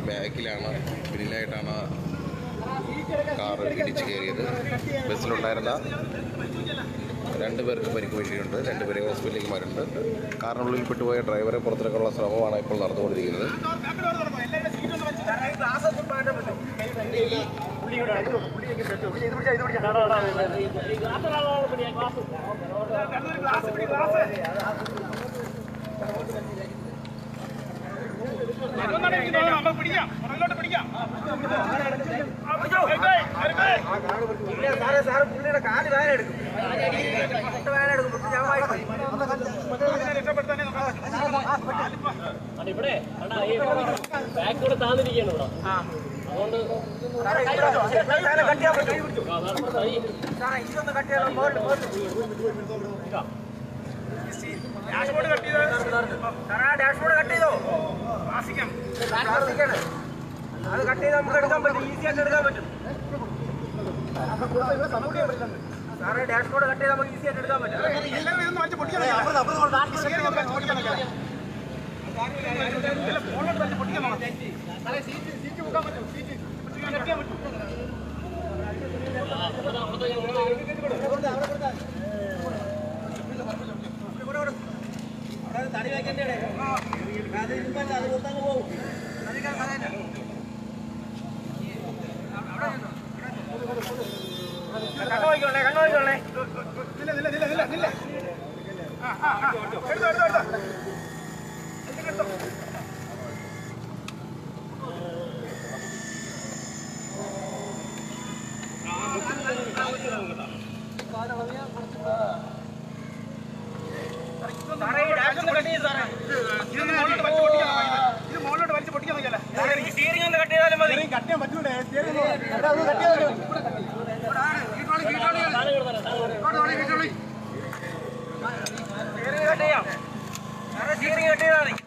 ബാക്കിലാണ് പിന്നിലായിട്ടാണ് കാർ ഇടിച്ചു കയറിയത് ബസ്സിലുണ്ടായിരുന്ന രണ്ട് പേർക്ക് പരിക്ക് പറ്റിയിട്ടുണ്ട് രണ്ടുപേരെ ഹോസ്പിറ്റലിലേക്ക് മാറ്റിയിട്ടുണ്ട് കാറിനുള്ളിൽ പെട്ടുപോയ ഡ്രൈവറെ പുറത്തിറക്കാനുള്ള ശ്രമമാണ് ഇപ്പോൾ നടന്നുകൊണ്ടിരിക്കുന്നത് നമുക്ക് പിടിക്കാം പുറകിലോട്ട് പിടിക്കാം ഇല്ല സാറേ സാറ് പുള്ളിയുടെ കാല് വേദന എടുക്കും മുട്ട വേദന എടുക്കും മുട്ട ജാമായിപ്പോയി രക്ഷപ്പെടുത്താനേ ഇവിടെ കണ്ടാ ഈ ബാക്ക് കൂടെ താന്നിരിക്കുകയാണ് ഇവിടെ അതുകൊണ്ട് സാറേ ഇവിടെ സാറേ കട്ട് ചെയ്യാൻ പറ്റും ആ, അതാണ് ഈ സാറേ ഇതൊന്ന് കട്ട് ചെയ്യണം മുകളിൽ മുകളിൽ ഡാഷ്ബോർഡ് കട്ട് ചെയ്ത് സാറേ ഡാഷ്ബോർഡ് കട്ട് ചെയ്തോ വാസിക്കാം പ്ലാസ്റ്റിക്കാണ് അത് കട്ട് ചെയ്ത് നമുക്ക് എടുക്കാൻ പറ്റും ഈസി ആയിട്ട് എടുക്കാൻ പറ്റും സാറേ ഡാഷ്ബോർഡ് കട്ട് ചെയ്ത് നമുക്ക് ഈസി ആയിട്ട് എടുക്കാൻ പറ്റും എല്ലാവരും ഇതൊന്ന് വലിച്ച് പൊട്ടിക്കാൻ നോക്കാം. സ്റ്റീയറിംഗ് ഒന്ന് വലിച്ച് പൊട്ടിക്കാൻ നോക്കാം. ഇല്ല, ഫോണിലോട്ട് വലിച്ച് പൊട്ടിക്കാൻ നോക്കാം. അതെ, സീറ്റ് സീറ്റ് പൊക്കാൻ പറ്റും സീറ്റ് പൊട്ടിക്കാൻ കെട്ടിയാൻ പറ്റും കണ്ണു നോക്കിക്കോളേ കണ്ണു നോക്കിക്കോളേ നില്ല നില്ല നില്ല നില്ല നില്ല ആ ആ ആ എടുത്തോ എടുത്തോ എടുത്തോ എന്തെങ്കിലും എടുത്തോ സാറേ ഈ ഡാഷ് ഒന്ന് കട്ട് ചെയ്ത് സാറേ ഇതൊന്ന് മുകളിലോട്ട് വലിച്ച് പൊട്ടിക്കാൻ നോക്കാം ഇത്. ഇത് മുകളിലോട്ട് വലിച്ച് പൊട്ടിക്കാൻ നോക്കിയാലേ സാറേ ഈ സ്റ്റിയറിംഗ് ഒന്ന് കട്ട് ചെയ്താലും മതി കട്ട് ചെയ്യാൻ പറ്റൂലേ സ്റ്റീയറിംഗ് സ്റ്റിയറിംഗ് കട്ട് ചെയ്യാം സാറേ സ്റ്റിയറിംഗ് കട്ട് ചെയ്താൽ മതി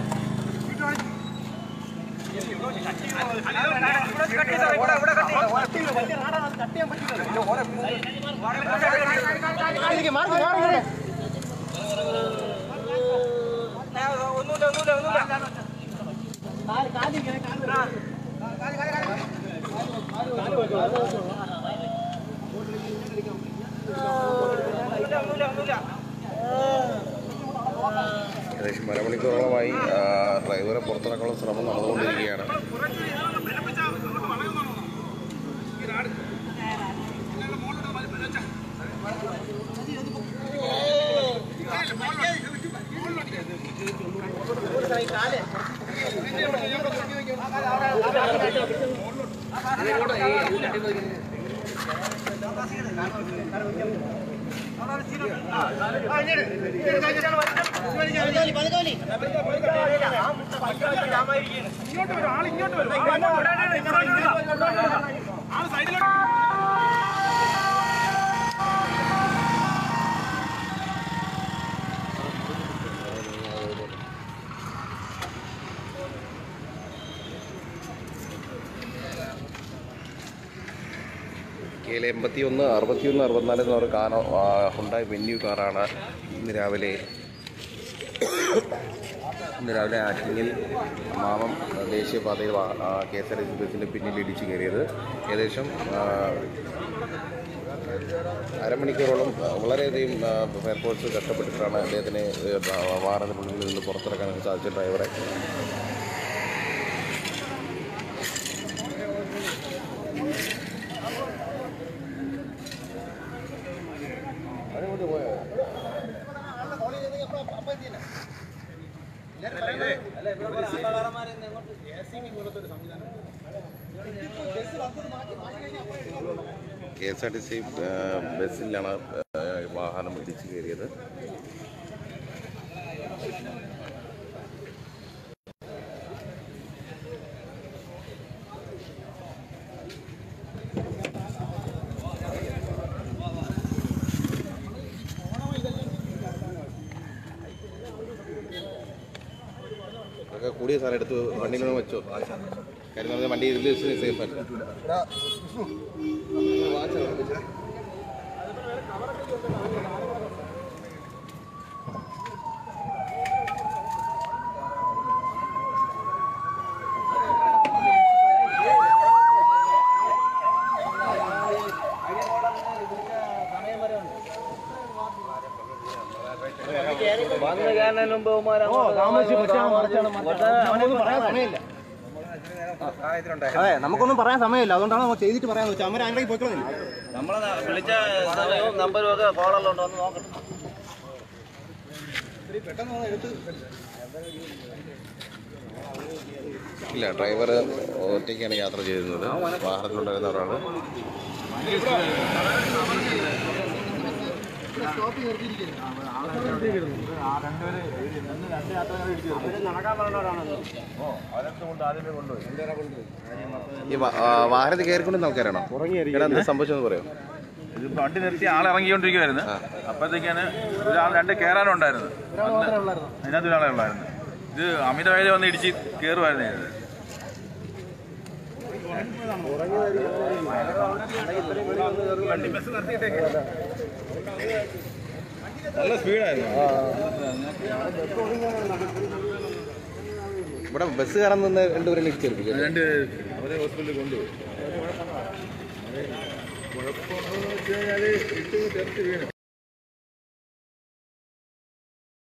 ഇവിടെ കട്ട് ചെയ്ത് സാറേ ഇവിടെ ഇവിടെ കട്ട് ചെയ്ത് ഒന്നുമില്ല ഒന്നുമില്ല ഒന്നുമില്ല ഒന്നുമില്ല ഒന്നുമില്ല ഒന്നുമില്ല ഏകദേശം അരമണിക്കൂറോളമായി ആ, ഡ്രൈവറെ പുറത്തിറക്കാനുള്ള ശ്രമം നടന്നുകൊണ്ടിരിക്കുകയാണ് ഇങ്ങോട്ട് വരും ആൾ ഇങ്ങോട്ട് വരും ആൾ സൈഡിലോട്ട് കെയിൽ എൺപത്തി ഒന്ന് അറുപത്തി ഒന്ന് അറുപത്തിനാല് എന്ന് പറഞ്ഞ കാർ ഹുണ്ടായി വെന്യൂ കാറാണ് ഇന്ന് രാവിലെ ഇന്ന് രാവിലെ ആറ്റിങ്ങിൽ മാമം ദേശീയപാതയിൽ K S R T C ബസ്സിൻ്റെ പിന്നിൽ ഇടിച്ച് കയറിയത് ഏകദേശം ആ, അരമണിക്കൂറോളം ആ, വളരെയധികം ആ, ഫയർഫോഴ്സ് കഷ്ടപ്പെട്ടിട്ടാണ് അദ്ദേഹത്തിന് വാഹനത്തിനുള്ളിൽ നിന്ന് പുറത്തിറക്കാൻ സാധിച്ച ഡ്രൈവറെ K S R T C ബസ്സിലാണ് ആ, വാഹനം ഇടിച്ചു കയറിയത് അതൊക്കെ കൂടിയ സാധനം എടുത്ത് വണ്ടിയിൽ നിന്ന് വെച്ചോ കാര്യം എന്ന് പറഞ്ഞാൽ വണ്ടി ഇതിൽ സേഫ് അല്ല വരുന്നതിന് മുമ്പ് അവന്മാര് അങ്ങോട്ട് നമുക്കൊന്നും പറയാൻ സമയമില്ല അതെ നമുക്കൊന്നും പറയാൻ സമയമില്ല അതുകൊണ്ടാണ് നമ്മൾ ചെയ്തിട്ട് പറയാന്ന് വെച്ചാൽ അമ്മ അതിലേക്ക് പോയിക്കൊള്ളില്ല നമ്മളെ വിളിച്ച സമയവും നമ്പരും ഒക്കെ കോളറിലുണ്ടോ എന്ന് നോക്കട്ടെ ഇല്ല ഡ്രൈവർ ഒറ്റയ്ക്കാണ് യാത്ര ചെയ്തിരുന്നത് വാഹനത്തിലുണ്ടായിരുന്ന ഒരാൾ ഈ വാ- ആ, വാഹനത്തിൽ കയറിക്കൊണ്ടിരുന്ന ആൾക്കാരാണോ എടാ എന്ത് സംഭവിച്ചെന്ന് പറയാം ഇത് വണ്ടി നിർത്തി ആൾ ഇറങ്ങിക്കൊണ്ടിരിക്കുവായിരുന്നു അപ്പോഴത്തേക്കാണ് ഒരാൾ രണ്ട് കയറാനുണ്ടായിരുന്നു അതിനകത്ത് ഒരാളെ ഉള്ളായിരുന്നു ഇത് അമിതവേല വന്ന് ഇടിച്ച് കയറുമായിരുന്നു ഇത് വണ്ടി ബസ് നിർത്തിയിട്ടേക്ക് നല്ല സ്പീഡായിരുന്നു ഇവിടെ ബസ് കയറാൻ നിന്ന് രണ്ടുപേരും ഇടിച്ചേൽപ്പിച്ചു രണ്ട് അവരെ ഹോസ്പിറ്റലിൽ കൊണ്ടുപോയി കുഴപ്പമെന്ന് വെച്ച് കഴിഞ്ഞാൽ ഇട്ട് തെറിച്ച് വീണ്